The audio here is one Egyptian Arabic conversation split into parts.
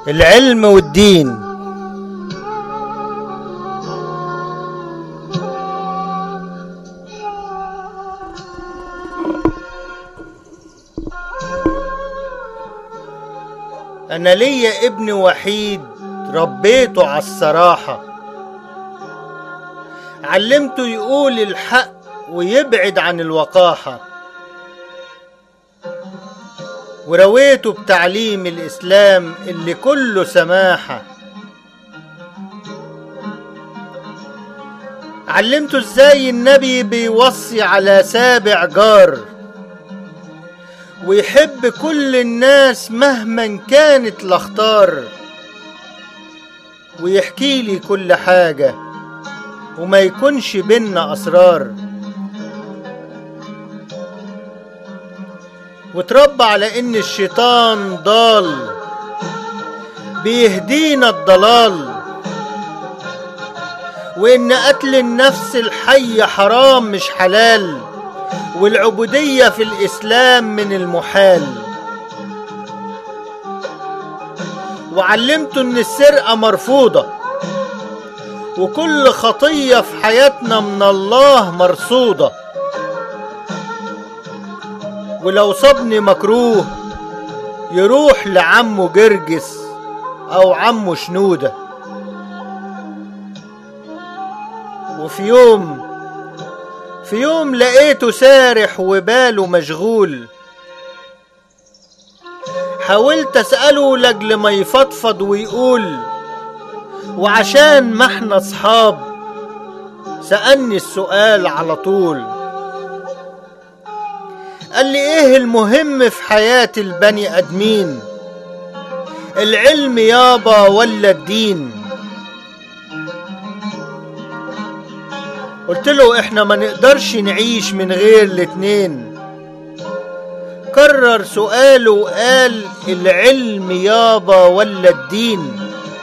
العلم والدين أنا ليا ابن وحيد ربيته على الصراحة علمته يقول الحق ويبعد عن الوقاحة ورويته بتعليم الإسلام اللي كله سماحة علمته ازاي النبي بيوصي على سابع جار ويحب كل الناس مهما كانت الاخطار ويحكي لي كل حاجة وما يكونش بينا أسرار وتربى على إن الشيطان ضال بيهدينا الضلال وإن قتل النفس الحية حرام مش حلال والعبودية في الإسلام من المحال وعلمته إن السرقة مرفوضة وكل خطية في حياتنا من الله مرصودة ولو صابني مكروه يروح لعمه جرجس أو عمه شنودة وفي يوم في يوم لقيته سارح وباله مشغول حاولت اسأله لاجل ما يفضفض ويقول وعشان ما احنا اصحاب سألني السؤال على طول قال لي ايه المهم في حياة البني ادمين العلم يابا ولا الدين قلت له احنا ما نقدرش نعيش من غير الاتنين كرر سؤاله وقال العلم يابا ولا الدين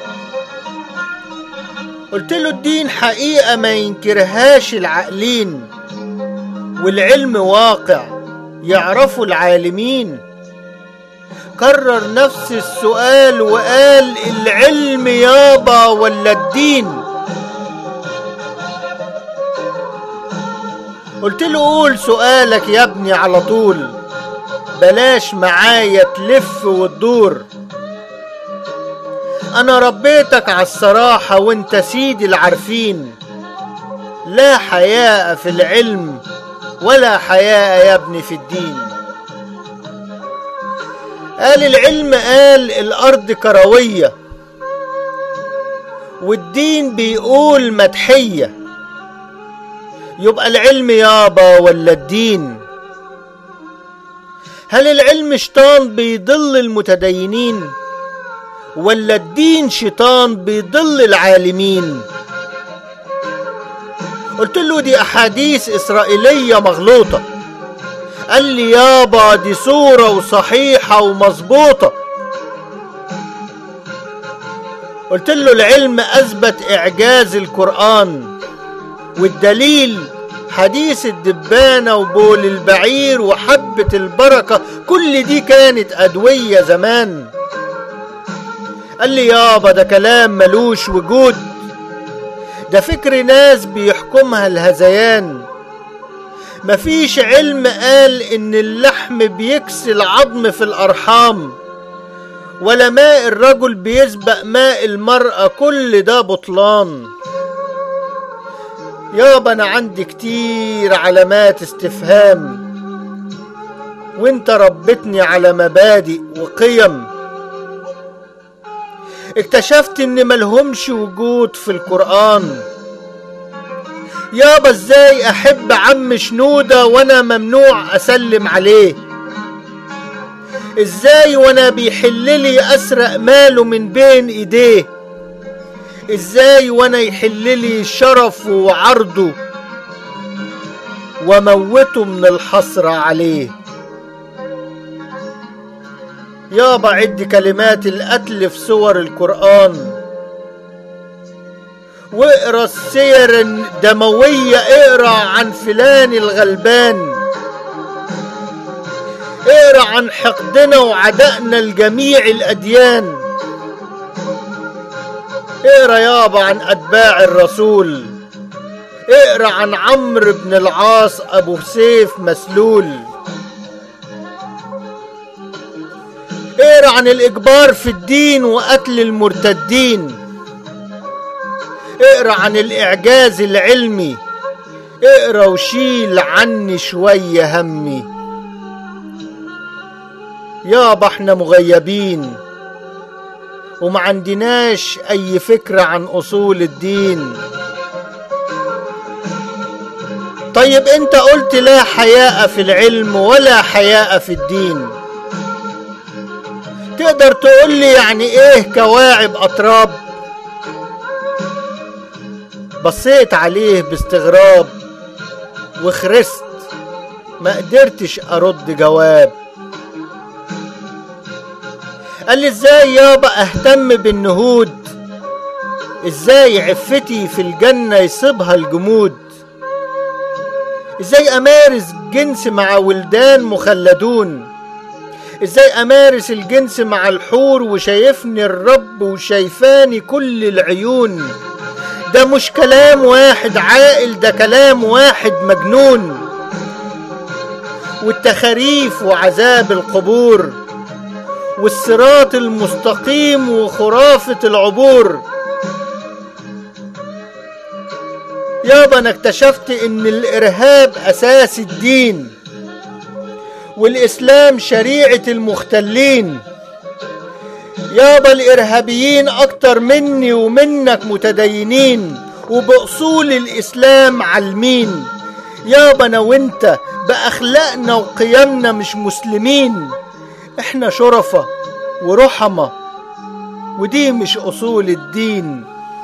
قلت له الدين حقيقة ما ينكرهاش العقلين والعلم واقع يعرفه العالمين كرر نفس السؤال وقال العلم يابا ولا الدين قلت له قول سؤالك يا ابني على طول بلاش معايا تلف وتدور انا ربيتك على الصراحة وانت سيدي العارفين لا حياء في العلم ولا حياء يا ابني في الدين قال العلم قال الارض كروية والدين بيقول مدحيه يبقى العلم يابا ولا الدين هل العلم شيطان بيضل المتدينين ولا الدين شيطان بيضل العالمين قلت له دي احاديث اسرائيليه مغلوطه قال لي يابا دي صوره وصحيحه ومظبوطه قلت له العلم اثبت اعجاز القران والدليل حديث الدبانة وبول البعير وحبة البركة كل دي كانت أدوية زمان قال لي يابا ده كلام ملوش وجود ده فكر ناس بيحكمها الهذيان مفيش علم قال ان اللحم بيكسي العظم في الارحام ولا ماء الرجل بيسبق ماء المرأة كل ده بطلان يابا انا عندي كتير علامات استفهام وانت ربتني على مبادئ وقيم اكتشفت ان ملهمش وجود في القرآن يابا ازاي احب عم شنودة وانا ممنوع اسلم عليه ازاي وانا بيحللي اسرق ماله من بين ايديه ازاي وانا يحللي شرفه وعرضه وموته من الحسرة عليه يابا عد كلمات القتل في سور القرآن واقرا السير الدموية اقرا عن فلان الغلبان اقرا عن حقدنا وعدائنا لجميع الأديان اقرا يابا عن اتباع الرسول اقرا عن عمرو بن العاص ابو سيف مسلول اقرا عن الاجبار في الدين وقتل المرتدين اقرا عن الاعجاز العلمي اقرا وشيل عني شويه همي يابا احنا مغيبين وما عندناش اي فكره عن اصول الدين طيب انت قلت لا حياء في العلم ولا حياء في الدين تقدر تقول لي يعني ايه كواعب اطراب بصيت عليه باستغراب وخرست ما قدرتش ارد جواب قال لي ازاي يابا اهتم بالنهود ازاي عفتي في الجنة يصيبها الجمود ازاي امارس جنس مع ولدان مخلدون ازاي امارس الجنس مع الحور وشايفني الرب وشايفاني كل العيون ده مش كلام واحد عاقل ده كلام واحد مجنون والتخاريف وعذاب القبور والصراط المستقيم وخرافة العبور يابا انا اكتشفت ان الارهاب اساس الدين والاسلام شريعة المختلين يابا الارهابيين اكتر مني ومنك متدينين وباصول الاسلام علمين يابا انا وانت باخلاقنا وقيمنا مش مسلمين احنا شرفة ورحمة ودي مش اصول الدين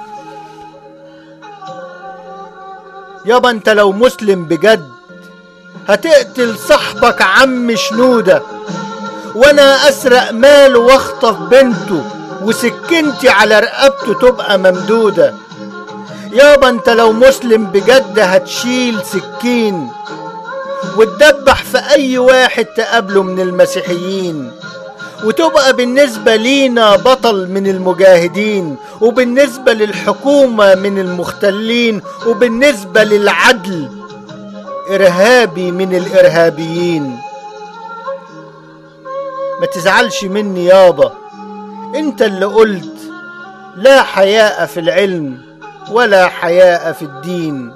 يابا انت لو مسلم بجد هتقتل صاحبك عم شنودة وانا اسرق ماله واخطف بنته وسكنتي على رقبته تبقى ممدودة يابا انت لو مسلم بجد هتشيل سكين وتدبح في اي واحد تقابله من المسيحيين وتبقى بالنسبة لينا بطل من المجاهدين وبالنسبة للحكومة من المختلين وبالنسبة للعدل إرهابي من الإرهابيين ما تزعلش مني يابا انت اللي قلت لا حياء في العلم ولا حياء في الدين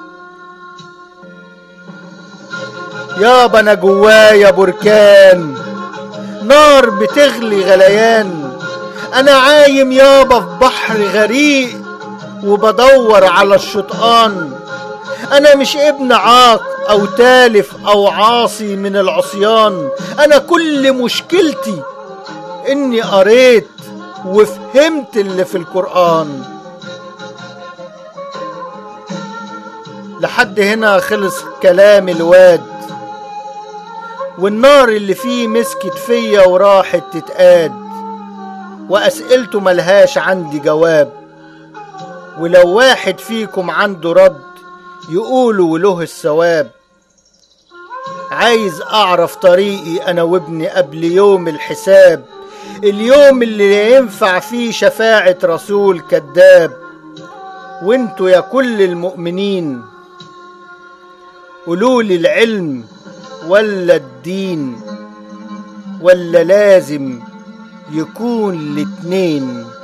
يابا انا جوايا بركان نار بتغلي غليان انا عايم يابا في بحر غريق وبدور على الشطآن انا مش ابن عاق او تالف او عاصي من العصيان انا كل مشكلتي اني قريت وفهمت اللي في القرآن لحد هنا خلص كلام الواد والنار اللي فيه مسكت فيا وراحت تتقاد وأسئلته ملهاش عندي جواب ولو واحد فيكم عنده رد يقولوا وله الثواب عايز أعرف طريقي أنا وابني قبل يوم الحساب اليوم اللي ينفع فيه شفاعة رسول كذاب وانتوا يا كل المؤمنين قولولي العلم ولا الدين ولا لازم يكون الاتنين